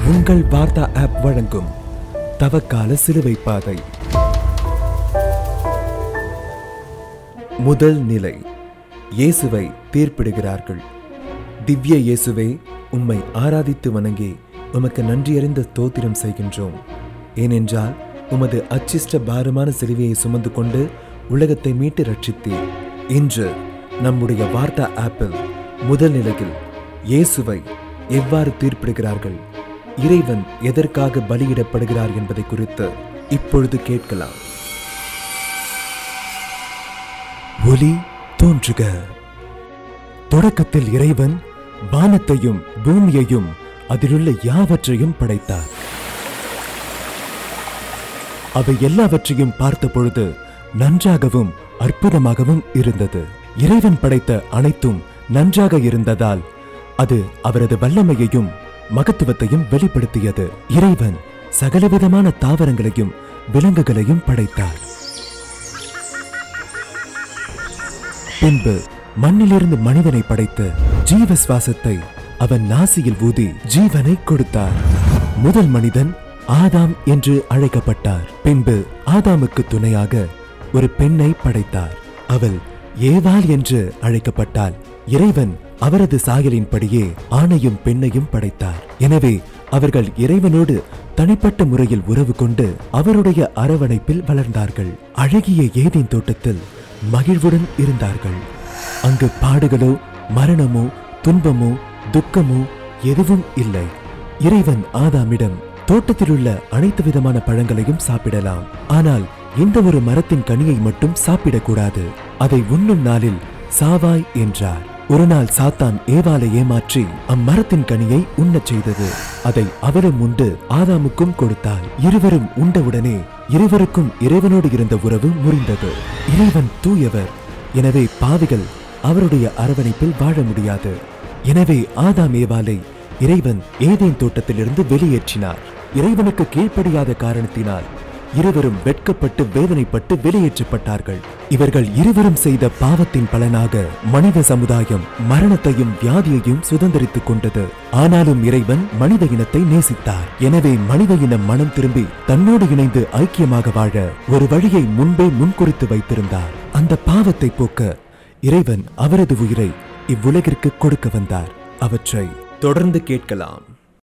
உங்கள் வார்த்தா ஆப் வழங்கும் தவக்கால சிலுவை பாதை முதல் நிலை இயேசுவை தீர்ப்பிடுகிறார்கள் திவ்ய இயேசுவே உம்மை ஆராதித்து வணங்கி உமக்கு நன்றியறிந்த ஸ்தோத்திரம் செய்கின்றோம் ஏனென்றால் உமது அச்சிஷ்ட பாரமான சிலுவையை சுமந்து கொண்டு உலகத்தை மீட்டு ரட்சித்தீர் இன்று நம்முடைய வார்த்தா ஆப்பில் முதல் நிலையில் இயேசுவை எவ்வாறு தீர்ப்பிடுகிறார்கள் இறைவன் எதற்காக பலியிடப்படுகிறார் என்பதை குறித்து இப்பொழுது கேட்கலாம் ஒளி தோன்றுக தொடக்கத்தில் இறைவன் வானத்தையும் பூமியையும் அதிலுள்ள யாவற்றையும் படைத்தார் அவை எல்லாவற்றையும் பார்த்த பொழுது நன்றாகவும் அற்புதமாகவும் இருந்தது இறைவன் படைத்த அனைத்தும் நன்றாக இருந்ததால் அது அவரது வல்லமையையும் மகத்துவத்தையும் வெளிப்படுத்தியது இறைவன் சகலவிதமான தாவரங்களையும் விலங்குகளையும் படைத்தார் பின்பு மண்ணிலிருந்து மனிதனை படைத்து ஜீவ சுவாசத்தை அவன் நாசியில் ஊதி ஜீவனை கொடுத்தார் முதல் மனிதன் ஆதாம் என்று அழைக்கப்பட்டார் பின்பு ஆதாமுக்கு துணையாக ஒரு பெண்ணை படைத்தார் அவள் ஏவாள் என்று அழைக்கப்பட்டாள் இறைவன் அவரது சாயலின்படியே ஆணையும் பெண்ணையும் படைத்தார் எனவே அவர்கள் இறைவனோடு தனிப்பட்ட முறையில் உறவு கொண்டு அவருடைய அரவணைப்பில் வளர்ந்தார்கள் அழகிய ஏதேன் தோட்டத்தில் மகிழ்வுடன் இருந்தார்கள் அங்கு பாடுகளோ மரணமோ துன்பமோ துக்கமோ எதுவும் இல்லை இறைவன் ஆதாமிடம் தோட்டத்தில் உள்ள அனைத்து விதமான பழங்களையும் சாப்பிடலாம் ஆனால் இந்த ஒரு மரத்தின் கனியை மட்டும் சாப்பிடக்கூடாது அதை உண்ணும் நாளில் சாவாய் என்றார் ஒரு நாள் சாத்தான் ஏவாலை ஏமாற்றி அம்மரத்தின் கனியை உண்ணச் செய்தது அதை அவரும் உண்டு ஆதாமுக்கும் கொடுத்தாள் இருவரும் உண்டவுடனே இருவருக்கும் இறைவனோடு இருந்த உறவு முறிந்தது இறைவன் தூயவர் எனவே பாவிகள் அவருடைய அரவணைப்பில் வாழ முடியாது எனவே ஆதாம் ஏவாலை இறைவன் ஏதேன் தோட்டத்திலிருந்து வெளியேற்றினார் இறைவனுக்கு கீழ்ப்படியாத காரணத்தினால் இருவரும் வெட்கப்பட்டு வேதனைப்பட்டு வெளியேற்றப்பட்டார்கள் இவர்கள் இருவரும் செய்த பாவத்தின் பலனாக மனித சமுதாயம் மரணத்தையும் வியாதியையும் சுதந்திரித்துக் கொண்டது ஆனாலும் இறைவன் மனித இனத்தை நேசித்தார் எனவே மனித இனம் மனம் திரும்பி தன்னோடு இணைந்து ஐக்கியமாக வாழ ஒரு வழியை முன்பே முன்குறித்து வைத்திருந்தார் அந்த பாவத்தை போக்க இறைவன் அவரது உயிரை இவ்வுலகிற்கு கொடுக்க வந்தார் அவற்றை தொடர்ந்து கேட்கலாம்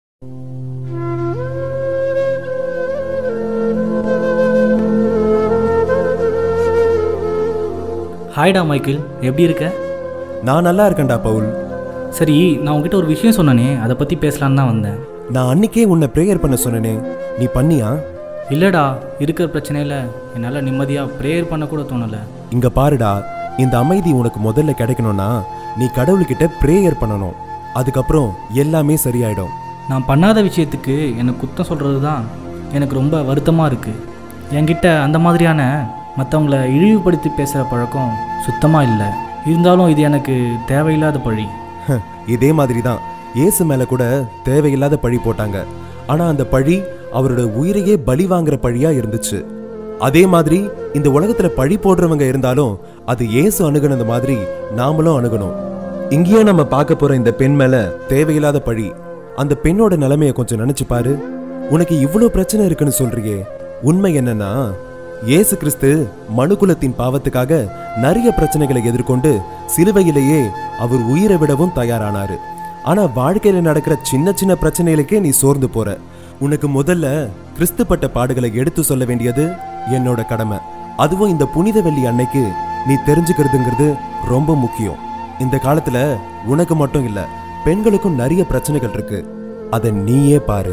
ஹாய்டா மைக்கேல் எப்படி இருக்க நான் நல்லா இருக்கேன்டா பவுல் சரி நான் உங்ககிட்ட ஒரு விஷயம் சொன்னனே அதை பற்றி பேசலான்னு தான் வந்தேன் நான் அன்னைக்கே உன்னை ப்ரேயர் பண்ண சொன்னனே நீ பண்ணியா இல்லைடா இருக்கிற பிரச்சனையில் என்னால் நிம்மதியாக ப்ரேயர் பண்ண கூட தோணலை இங்க பாருடா இந்த அமைதி உனக்கு முதல்ல கிடைக்கணும்னா நீ கடவுள்கிட்ட ப்ரேயர் பண்ணணும் அதுக்கப்புறம் எல்லாமே சரியாயிடும் நான் பண்ணாத விஷயத்துக்கு எனக்கு குத்தம் சொல்கிறது தான் எனக்கு ரொம்ப வருத்தமாக இருக்குது என்கிட்ட அந்த மாதிரியான மற்றவங்கள இழிவுபடுத்தி பேசுகிற பழக்கம் சுத்தமாக இல்லை இருந்தாலும் இது எனக்கு தேவையில்லாத பழி இதே மாதிரி தான் இயேசு மேல கூட தேவையில்லாத பழி போட்டாங்க ஆனா அந்த பழி அவரோட உயிரையே பலி வாங்குற பழியா இருந்துச்சு அதே மாதிரி இந்த உலகத்துல பழி போடுறவங்க இருந்தாலும் அது இயேசு அணுகுனது மாதிரி நாமளும் அணுகணும் இங்கேயே நம்ம பார்க்க போற இந்த பெண் மேல தேவையில்லாத பழி அந்த பெண்ணோட நிலைமைய கொஞ்சம் நினைச்சு பாரு உனக்கு இவ்வளவு பிரச்சனை இருக்குன்னு சொல்றியே உண்மை என்னன்னா இயேசு கிறிஸ்து மனுகுலத்தின் பாவத்துக்காக நிறைய பிரச்சனைகளை எதிர்கொண்டு சிலுவையிலேயே அவர் உயிரை விடவும் தயாரானாரு ஆனா வாழ்க்கையில நடக்கிற சின்ன சின்ன பிரச்சனைகளுக்கே நீ சோர்ந்து போற உனக்கு முதல்ல கிறிஸ்துப்பட்ட பாடுகளை எடுத்து சொல்ல வேண்டியது என்னோட கடமை அதுவும் இந்த புனித வெள்ளி அன்னைக்கு நீ தெரிஞ்சுக்கிறதுங்கிறது ரொம்ப முக்கியம் இந்த காலத்துல உனக்கு மட்டும் இல்ல பெண்களுக்கும் நிறைய பிரச்சனைகள் இருக்கு அதை நீயே பாரு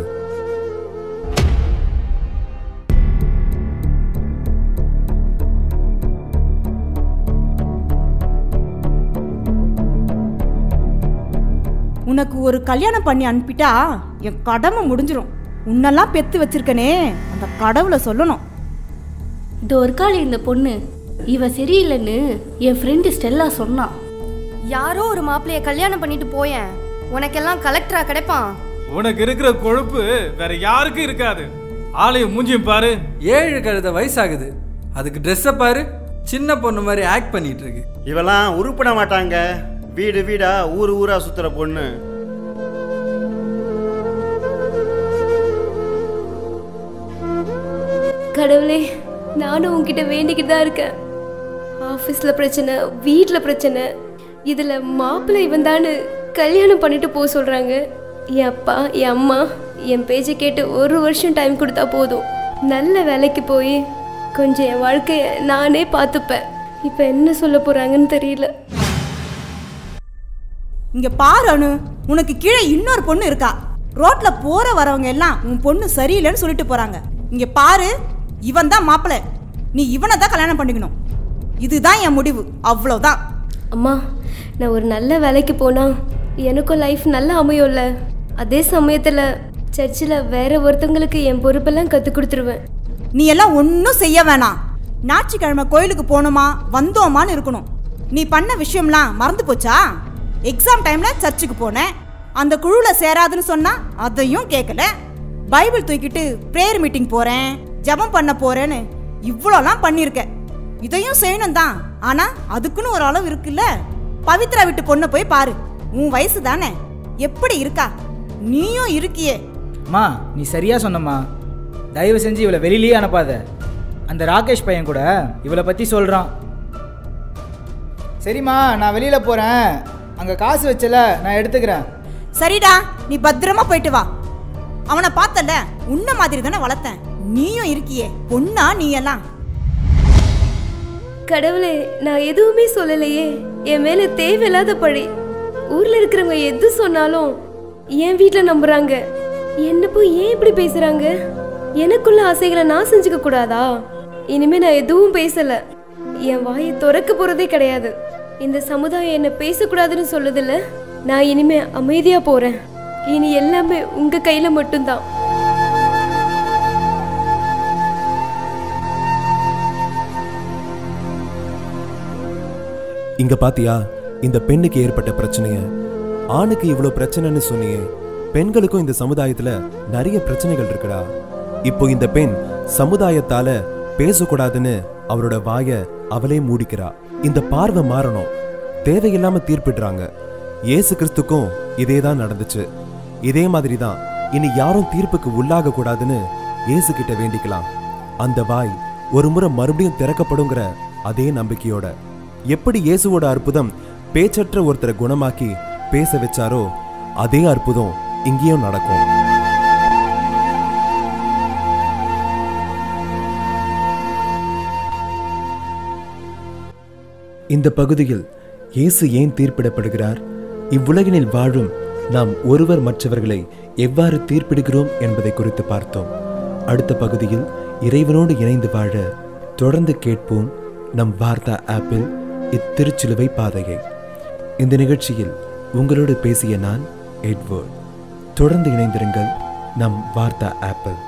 உனக்கு ஒரு கல்யாணம் பண்ணி அனுப்பிட்டா என் கடமை முடிஞ்சிரும் உன்னெல்லாம் பெத்து வச்சிருக்கனே அந்த கடவுளை சொல்லணும் இது ஒரு கால் இந்த பொண்ணு இவ சரியில்லைன்னு என் ஃப்ரெண்டு ஸ்டெல்லா சொன்னான் யாரோ ஒரு மாப்பிளைய கல்யாணம் பண்ணிட்டு போயேன் உனக்கெல்லாம் கலெக்டரா கிடைப்பான் உனக்கு இருக்கிற கொழுப்பு வேற யாருக்கும் இருக்காது ஆலயம் மூஞ்சியும் பாரு ஏழு கழுத வயசாகுது அதுக்கு ட்ரெஸ்ஸை பாரு சின்ன பொண்ணு மாதிரி ஆக்ட் பண்ணிட்டு இருக்கு இவெல்லாம் உருப்பிட மாட்டாங்க வீடு வீடா ஊர் ஊரா சுத்துற பொண்ணு கடவுளே நானும் உன்கிட்ட வேண்டிக்கிட்டு தான் இருக்கேன் ஆஃபீஸில் பிரச்சனை வீட்டில் பிரச்சனை இதில் மாப்பிள்ளை இவன் தானு கல்யாணம் பண்ணிட்டு போக சொல்கிறாங்க என் அப்பா என் அம்மா என் பேச்சை கேட்டு ஒரு வருஷம் டைம் கொடுத்தா போதும் நல்ல வேலைக்கு போய் கொஞ்சம் என் வாழ்க்கையை நானே பார்த்துப்பேன் இப்போ என்ன சொல்ல போகிறாங்கன்னு தெரியல இங்க பாரு அனு உனக்கு கீழே இன்னொரு பொண்ணு இருக்கா ரோட்ல போற வரவங்க எல்லாம் உன் பொண்ணு சரியில்லைன்னு சொல்லிட்டு போறாங்க இங்க பாரு இவன் தான் மாப்பிள்ளை நீ இவனை தான் கல்யாணம் பண்ணிக்கணும் இதுதான் என் முடிவு அவ்வளோதான் அம்மா நான் ஒரு நல்ல வேலைக்கு போனால் எனக்கும் லைஃப் நல்லா அமையும்ல அதே சமயத்தில் சர்ச்சில் வேற ஒருத்தவங்களுக்கு என் பொறுப்பெல்லாம் கற்றுக் கொடுத்துருவேன் நீ எல்லாம் ஒன்றும் செய்ய வேணாம் ஞாயிற்றுக்கிழமை கோயிலுக்கு போனோமா வந்தோமான்னு இருக்கணும் நீ பண்ண விஷயம்லாம் மறந்து போச்சா எக்ஸாம் டைம்ல சர்ச்சுக்கு போனேன் அந்த குழுவில் சேராதுன்னு சொன்னா அதையும் கேட்கல பைபிள் தூக்கிட்டு ப்ரேயர் மீட்டிங் போறேன் ஜெபம் பண்ண போறேன்னு இவ்வளோலாம் பண்ணியிருக்க இதையும் செய்யணும் தான் ஆனா அதுக்குன்னு ஒரு அளவு இருக்குல்ல பவித்ரா வீட்டு பொண்ணை போய் பாரு உன் வயசு தானே எப்படி இருக்கா நீயும் இருக்கியே அம்மா நீ சரியா சொன்னம்மா தயவு செஞ்சு இவளை வெளியிலேயே அனுப்பாத அந்த ராகேஷ் பையன் கூட இவளை பற்றி சொல்கிறான் சரிம்மா நான் வெளியில் போகிறேன் அங்கே காசு வச்சல நான் எடுத்துக்கிறேன் சரிடா நீ பத்திரமா போயிட்டு வா அவனை பார்த்தல உன்ன மாதிரி தானே வளர்த்தேன் நீயும் இருக்கியே பொண்ணா நீ எல்லாம் கடவுளே நான் எதுவுமே சொல்லலையே என் மேல தேவையில்லாத பழி ஊர்ல இருக்கிறவங்க எது சொன்னாலும் என் வீட்ல நம்புறாங்க என்ன போய் ஏன் இப்படி பேசுறாங்க எனக்குள்ள ஆசைகளை நான் செஞ்சுக்க கூடாதா இனிமே நான் எதுவும் பேசல என் வாயை திறக்க போறதே கிடையாது இந்த சமுதாயம் என்ன பேசக்கூடாதுன்னு சொல்லுதில்ல நான் இனிமே அமைதியா போறேன் இனி எல்லாமே உங்க கையில மட்டும்தான் இங்க பாத்தியா இந்த பெண்ணுக்கு ஏற்பட்ட பிரச்சனைய ஆணுக்கு இவ்வளோ பிரச்சனைன்னு சொன்னியே பெண்களுக்கும் இந்த சமுதாயத்துல நிறைய பிரச்சனைகள் இருக்குடா இப்போ இந்த பெண் சமுதாயத்தால பேசக்கூடாதுன்னு அவரோட வாய அவளே மூடிக்கிறா இந்த பார்வை மாறணும் தேவையில்லாம தீர்ப்பிடுறாங்க இயேசு கிறிஸ்துக்கும் இதே தான் நடந்துச்சு இதே மாதிரி தான் இனி யாரும் தீர்ப்புக்கு உள்ளாக கூடாதுன்னு இயேசு கிட்ட வேண்டிக்கலாம் அந்த வாய் ஒரு முறை மறுபடியும் திறக்கப்படுங்கிற அதே நம்பிக்கையோட எப்படி இயேசுவோட அற்புதம் பேச்சற்ற ஒருத்தரை குணமாக்கி பேச வச்சாரோ அதே அற்புதம் இங்கேயும் நடக்கும் இந்த பகுதியில் இயேசு ஏன் தீர்ப்பிடப்படுகிறார் இவ்வுலகினில் வாழும் நாம் ஒருவர் மற்றவர்களை எவ்வாறு தீர்ப்பிடுகிறோம் என்பதை குறித்து பார்த்தோம் அடுத்த பகுதியில் இறைவனோடு இணைந்து வாழ தொடர்ந்து கேட்போம் நம் வார்த்தா ஆப்பில் இத்திருச்சிலுவை பாதையை இந்த நிகழ்ச்சியில் உங்களோடு பேசிய நான் எட்வர்ட் தொடர்ந்து இணைந்திருங்கள் நம் வார்த்தா ஆப்பிள்